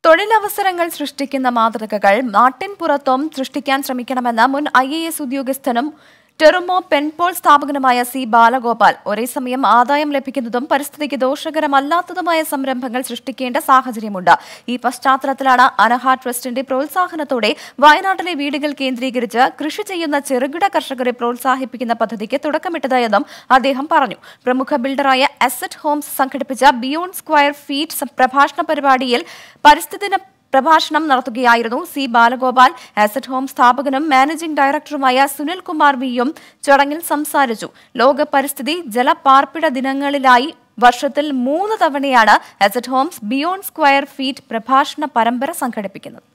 തൊഴിലവസരങ്ങൾ സൃഷ്ടിക്കുന്ന മാതൃകകൾ നാട്ടിൻപുറത്തും സൃഷ്ടിക്കാൻ ശ്രമിക്കണമെന്ന് മുൻ ഐ എ എസ് ഉദ്യോഗസ്ഥനും ടെറുമോ പെൻപോൾ സ്ഥാപകനുമായ സി ബാലഗോപാൽ ഒരേ സമയം ആദായം ലഭിക്കുന്നതും പരിസ്ഥിതിക്ക് ദോഷകരമല്ലാത്തതുമായ സംരംഭങ്ങൾ സൃഷ്ടിക്കേണ്ട സാഹചര്യമുണ്ട് ഈ പശ്ചാത്തലത്തിലാണ് അനഹ ട്രസ്റ്റിന്റെ പ്രോത്സാഹനത്തോടെ വയനാട്ടിലെ വീടുകൾ കേന്ദ്രീകരിച്ച് കൃഷി ചെയ്യുന്ന ചെറുകിട കർഷകരെ പ്രോത്സാഹിപ്പിക്കുന്ന പദ്ധതിക്ക് തുടക്കമിട്ടത് എന്നും അദ്ദേഹം പറഞ്ഞു പ്രമുഖ ബിൽഡറായ അസറ്റ് ഹോംസ് സംഘടിപ്പിച്ച ബിയോണ്ട് സ്ക്വയർ ഫീറ്റ് പ്രഭാഷണ പരിപാടിയിൽ പരിസ്ഥിതി പ്രഭാഷണം നടത്തുകയായിരുന്നു സി ബാലഗോപാൽ ആസറ്റ് ഹോം സ്ഥാപകനും മാനേജിംഗ് ഡയറക്ടറുമായ സുനിൽ കുമാർ വിയും ചടങ്ങിൽ സംസാരിച്ചു ലോക പരിസ്ഥിതി ജലപാർപ്പിട ദിനങ്ങളിലായി വർഷത്തിൽ മൂന്ന് തവണയാണ് asset homes beyond square feet പ്രഭാഷണ പരമ്പര സംഘടിപ്പിക്കുന്നത്